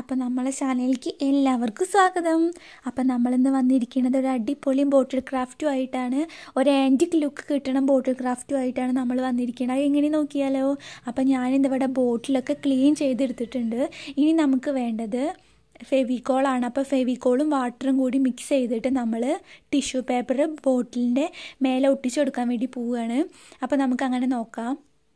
അപ്പോൾ നമ്മളെ ചാനലിലേക്ക് എല്ലാവർക്കും സ്വാഗതം അപ്പോൾ നമ്മളിന്ന് വന്നിരിക്കുന്നത് ഒരു അടിപൊളി ബോട്ടിൽ ക്രാഫ്റ്റും ആയിട്ടാണ് ഒരു ആൻറ്റിക് ലുക്ക് കിട്ടണം ബോട്ടിൽ ക്രാഫ്റ്റും ആയിട്ടാണ് നമ്മൾ വന്നിരിക്കുന്നത് അത് എങ്ങനെ നോക്കിയാലോ അപ്പോൾ ഞാനിന്നിവിടെ ബോട്ടിലൊക്കെ ക്ലീൻ ചെയ്തെടുത്തിട്ടുണ്ട് ഇനി നമുക്ക് വേണ്ടത് ഫെവിക്കോളാണ് അപ്പോൾ ഫെവിക്കോളും വാട്ടറും കൂടി മിക്സ് ചെയ്തിട്ട് നമ്മൾ ടിഷ്യൂ പേപ്പർ ബോട്ടിലിൻ്റെ മേലെ ഒട്ടിച്ചു കൊടുക്കാൻ വേണ്ടി പോവുകയാണ് അപ്പോൾ നമുക്ക് അങ്ങനെ നോക്കാം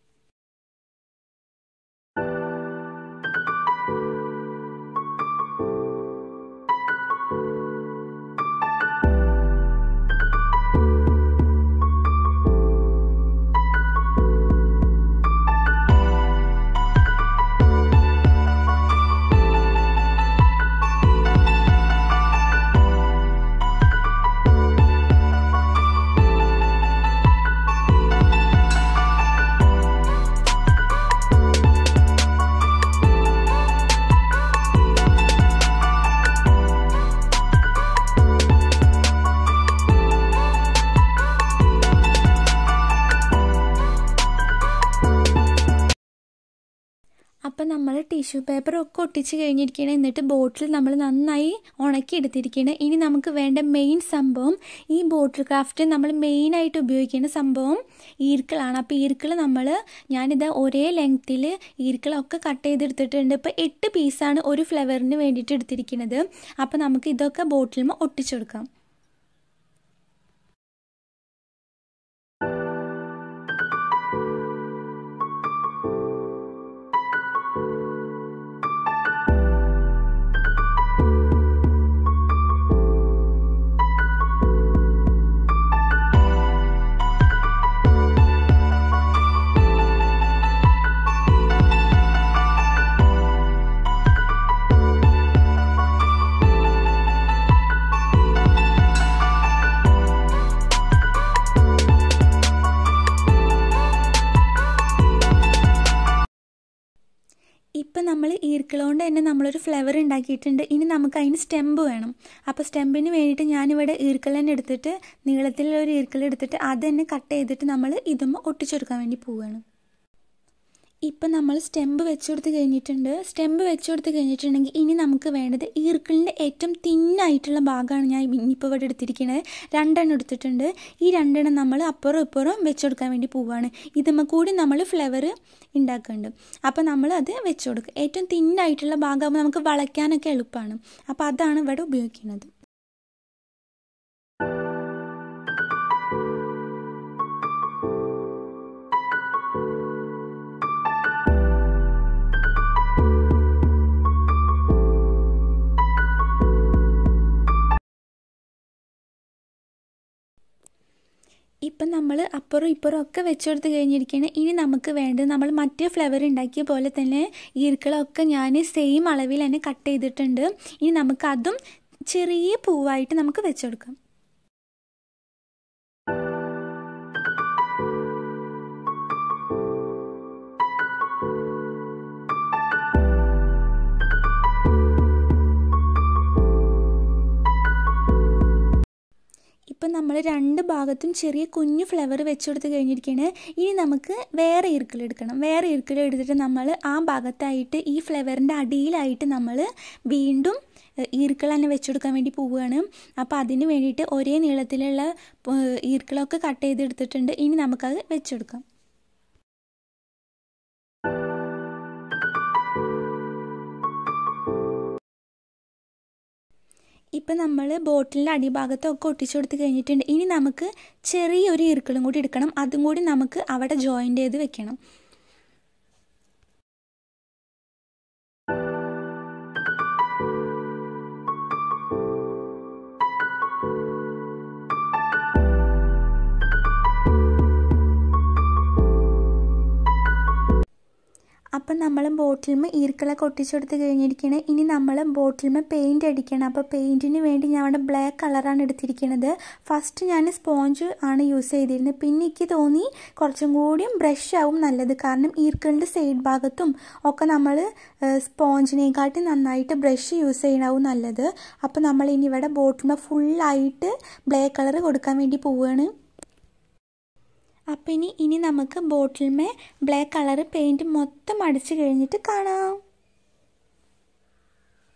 അപ്പം നമ്മൾ ടിഷ്യൂ പേപ്പർ ഒക്കെ ഒട്ടിച്ച് കഴിഞ്ഞിരിക്കണം എന്നിട്ട് ബോട്ടിൽ നമ്മൾ നന്നായി ഉണക്കി എടുത്തിരിക്കണം ഇനി നമുക്ക് വേണ്ട മെയിൻ സംഭവം ഈ ബോട്ടിൽ ക്രാഫ്റ്റ് നമ്മൾ മെയിനായിട്ട് ഉപയോഗിക്കുന്ന സംഭവം ഈർക്കിളാണ് അപ്പോൾ ഈർക്കിൾ നമ്മൾ ഞാനിത് ഒരേ ലെങ്ത്തിൽ ഈർക്കിളൊക്കെ കട്ട് ചെയ്തെടുത്തിട്ടുണ്ട് ഇപ്പോൾ എട്ട് പീസാണ് ഒരു ഫ്ലവറിന് വേണ്ടിയിട്ട് എടുത്തിരിക്കുന്നത് അപ്പോൾ നമുക്ക് ഇതൊക്കെ ബോട്ടിൽ ഒട്ടിച്ചു കൊടുക്കാം ഇപ്പം നമ്മൾ ഈർക്കിളുകൊണ്ട് തന്നെ നമ്മളൊരു ഫ്ലവർ ഉണ്ടാക്കിയിട്ടുണ്ട് ഇനി നമുക്ക് അതിന് സ്റ്റെമ്പ് വേണം അപ്പോൾ സ്റ്റെമ്പിന് വേണ്ടിയിട്ട് ഞാനിവിടെ ഈർക്കിൾ തന്നെ എടുത്തിട്ട് നീളത്തിലുള്ള ഒരു ഈർക്കിൾ എടുത്തിട്ട് അത് തന്നെ കട്ട് ചെയ്തിട്ട് നമ്മൾ ഇതുമ്പോൾ ഒട്ടിച്ചെടുക്കാൻ വേണ്ടി പോവുകയാണ് ഇപ്പം നമ്മൾ സ്റ്റെമ്പ് വെച്ച് കൊടുത്ത് കഴിഞ്ഞിട്ടുണ്ട് സ്റ്റെമ്പ് വെച്ച് കൊടുത്ത് കഴിഞ്ഞിട്ടുണ്ടെങ്കിൽ ഇനി നമുക്ക് വേണ്ടത് ഈർക്കിളിൻ്റെ ഏറ്റവും തിന്നായിട്ടുള്ള ഭാഗമാണ് ഞാൻ ഇനിയിപ്പോൾ ഇവിടെ എടുത്തിരിക്കുന്നത് രണ്ടെണ്ണം എടുത്തിട്ടുണ്ട് ഈ രണ്ടെണ്ണം നമ്മൾ അപ്പുറം ഇപ്പുറം വെച്ച് കൊടുക്കാൻ വേണ്ടി പോവുകയാണ് ഇതുമ്മ കൂടി നമ്മൾ ഫ്ലവർ ഉണ്ടാക്കുന്നുണ്ട് അപ്പോൾ നമ്മൾ അത് വെച്ച് കൊടുക്കുക ഏറ്റവും തിന്നായിട്ടുള്ള ഭാഗമാകുമ്പോൾ നമുക്ക് വളയ്ക്കാനൊക്കെ എളുപ്പമാണ് അപ്പോൾ അതാണ് ഇവിടെ ഉപയോഗിക്കുന്നത് ഇപ്പം നമ്മൾ അപ്പുറം ഇപ്പുറം ഒക്കെ വെച്ചെടുത്ത് കഴിഞ്ഞിരിക്കുകയാണ് ഇനി നമുക്ക് വേണ്ടത് നമ്മൾ മറ്റേ ഫ്ലവർ ഉണ്ടാക്കിയ പോലെ തന്നെ ഈർക്കളമൊക്കെ ഞാൻ സെയിം അളവിൽ തന്നെ കട്ട് ചെയ്തിട്ടുണ്ട് ഇനി നമുക്ക് അതും ചെറിയ പൂവായിട്ട് നമുക്ക് വെച്ചെടുക്കാം ഇപ്പം നമ്മൾ രണ്ട് ഭാഗത്തും ചെറിയ കുഞ്ഞു ഫ്ലവർ വെച്ചുകൊടുത്ത് കഴിഞ്ഞിരിക്കുകയാണ് ഇനി നമുക്ക് വേറെ ഇറുക്കിൾ എടുക്കണം വേറെ ഇറുക്കിൾ എടുത്തിട്ട് നമ്മൾ ആ ഭാഗത്തായിട്ട് ഈ ഫ്ലവറിൻ്റെ അടിയിലായിട്ട് നമ്മൾ വീണ്ടും ഈർക്കിൾ തന്നെ വെച്ചുകൊടുക്കാൻ വേണ്ടി പോവുകയാണ് അപ്പോൾ അതിന് വേണ്ടിയിട്ട് ഒരേ നീളത്തിലുള്ള ഈർക്കിളൊക്കെ കട്ട് ചെയ്തെടുത്തിട്ടുണ്ട് ഇനി നമുക്കത് വെച്ചെടുക്കാം ഇപ്പം നമ്മൾ ബോട്ടിലിൻ്റെ അടിഭാഗത്തൊക്കെ ഒട്ടിച്ചു കൊടുത്ത് കഴിഞ്ഞിട്ടുണ്ട് ഇനി നമുക്ക് ചെറിയൊരു ഇറുക്കളും കൂടി എടുക്കണം അതും കൂടി നമുക്ക് അവിടെ ജോയിൻ്റ് ചെയ്ത് വെക്കണം അപ്പം നമ്മൾ ബോട്ടിൽമ ഈർക്കളൊക്കെ ഒട്ടിച്ചെടുത്ത് കഴിഞ്ഞിരിക്കുകയാണ് ഇനി നമ്മൾ ബോട്ടിൽമ പെയിൻറ്റ് അടിക്കണം അപ്പോൾ പെയിൻറ്റിന് വേണ്ടി ഞാൻ അവിടെ ബ്ലാക്ക് കളറാണ് എടുത്തിരിക്കുന്നത് ഫസ്റ്റ് ഞാൻ സ്പോഞ്ച് ആണ് യൂസ് ചെയ്തിരുന്നത് പിന്നെ എനിക്ക് തോന്നി കുറച്ചും കൂടിയും ബ്രഷ് ആവും നല്ലത് കാരണം ഈർക്കളിൻ്റെ സൈഡ് ഭാഗത്തും ഒക്കെ നമ്മൾ സ്പോഞ്ചിനെക്കാട്ടി നന്നായിട്ട് ബ്രഷ് യൂസ് ചെയ്യണവും നല്ലത് അപ്പോൾ നമ്മൾ ഇനി ഇവിടെ ബോട്ടിൽമ ഫുള്ളായിട്ട് ബ്ലാക്ക് കളർ കൊടുക്കാൻ വേണ്ടി പോവുകയാണ് അപ്പം ഇനി ഇനി നമുക്ക് ബോട്ടിൽമേ ബ്ലാക്ക് കളർ പെയിൻറ്റ് മൊത്തം അടിച്ചു കഴിഞ്ഞിട്ട് കാണാം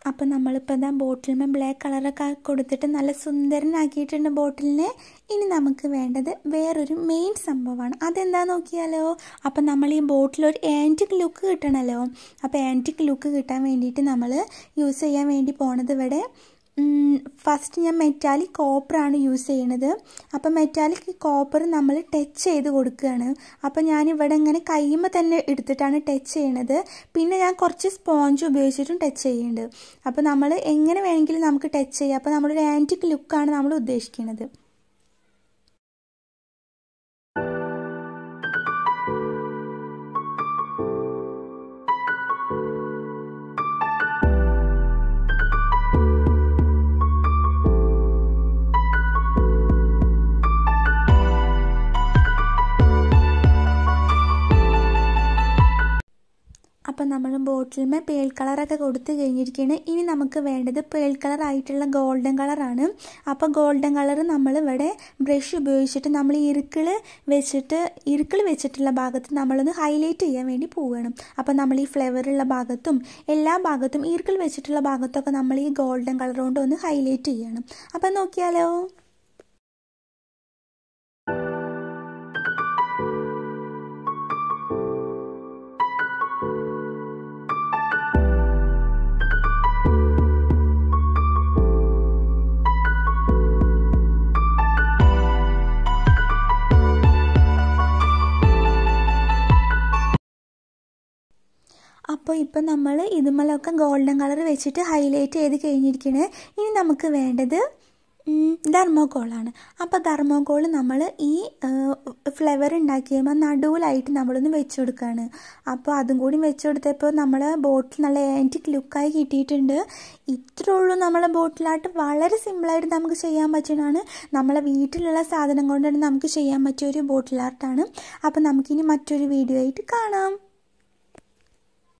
അപ്പം നമ്മളിപ്പോൾ ഇതാ ബോട്ടിൽമേ ബ്ലാക്ക് കളറൊക്കെ കൊടുത്തിട്ട് നല്ല സുന്ദരനാക്കിയിട്ടുണ്ട് ബോട്ടിലിനെ ഇനി നമുക്ക് വേണ്ടത് വേറൊരു മെയിൻ സംഭവമാണ് അതെന്താ നോക്കിയാലോ അപ്പം നമ്മൾ ഈ ബോട്ടിൽ ഒരു ആൻറ്റിക് ലുക്ക് കിട്ടണമല്ലോ അപ്പോൾ ആൻറ്റിക് ലുക്ക് കിട്ടാൻ വേണ്ടിയിട്ട് നമ്മൾ യൂസ് ചെയ്യാൻ വേണ്ടി പോണത് ഇവിടെ ഫസ്റ്റ് ഞാൻ മെറ്റാലിക് കോപ്പറാണ് യൂസ് ചെയ്യണത് അപ്പോൾ മെറ്റാലിക് കോപ്പർ നമ്മൾ ടച്ച് ചെയ്ത് കൊടുക്കുകയാണ് അപ്പോൾ ഞാൻ ഇവിടെ ഇങ്ങനെ കയ്യുമ്പോൾ തന്നെ എടുത്തിട്ടാണ് ടച്ച് ചെയ്യണത് പിന്നെ ഞാൻ കുറച്ച് സ്പോഞ്ച് ഉപയോഗിച്ചിട്ടും ടച്ച് ചെയ്യുന്നുണ്ട് അപ്പോൾ നമ്മൾ എങ്ങനെ വേണമെങ്കിലും നമുക്ക് ടച്ച് ചെയ്യാം അപ്പോൾ നമ്മളൊരു ആൻറ്റിക് ലുക്കാണ് നമ്മൾ ഉദ്ദേശിക്കുന്നത് അപ്പം നമ്മൾ ബോട്ടിൽമേ പേൾ കളറൊക്കെ കൊടുത്ത് കഴിഞ്ഞിരിക്കുകയാണ് ഇനി നമുക്ക് വേണ്ടത് പേൾ കളർ ആയിട്ടുള്ള ഗോൾഡൻ കളറാണ് അപ്പോൾ ഗോൾഡൻ കളർ നമ്മൾ ഇവിടെ ബ്രഷ് ഉപയോഗിച്ചിട്ട് നമ്മൾ ഇറുക്കിൾ വെച്ചിട്ട് ഇറുക്കിൾ വെച്ചിട്ടുള്ള ഭാഗത്ത് നമ്മളൊന്ന് ഹൈലൈറ്റ് ചെയ്യാൻ വേണ്ടി പോവുകയാണ് അപ്പോൾ നമ്മൾ ഈ ഫ്ലേവറുള്ള ഭാഗത്തും എല്ലാ ഭാഗത്തും ഇറുക്കിൾ വെച്ചിട്ടുള്ള ഭാഗത്തൊക്കെ നമ്മൾ ഈ ഗോൾഡൻ കളർ കൊണ്ട് ഒന്ന് ഹൈലൈറ്റ് ചെയ്യണം അപ്പം നോക്കിയാലോ അപ്പോൾ ഇപ്പം നമ്മൾ ഇതുമലൊക്കെ ഗോൾഡൻ കളർ വെച്ചിട്ട് ഹൈലൈറ്റ് ചെയ്ത് കഴിഞ്ഞിരിക്കുന്നത് ഇനി നമുക്ക് വേണ്ടത് ധർമ്മോക്കോളാണ് അപ്പോൾ ധർമ്മോക്കോൾ നമ്മൾ ഈ ഫ്ലേവർ ഉണ്ടാക്കി കഴിയുമ്പോൾ നടുവിലായിട്ട് നമ്മളൊന്ന് വെച്ച് കൊടുക്കുകയാണ് അപ്പോൾ അതും കൂടി വെച്ച് കൊടുത്തപ്പോൾ നമ്മളെ ബോട്ടിൽ നല്ല ആൻറ്റിക് ലുക്കായി കിട്ടിയിട്ടുണ്ട് ഇത്രേ ഉള്ളൂ നമ്മളെ ബോട്ടിലായിട്ട് വളരെ സിമ്പിളായിട്ട് നമുക്ക് ചെയ്യാൻ പറ്റുന്നതാണ് നമ്മളെ വീട്ടിലുള്ള സാധനം കൊണ്ട് തന്നെ നമുക്ക് ചെയ്യാൻ പറ്റിയ ഒരു ബോട്ടിൽ ആർട്ടാണ് അപ്പോൾ നമുക്കിനി മറ്റൊരു വീഡിയോ ആയിട്ട് കാണാം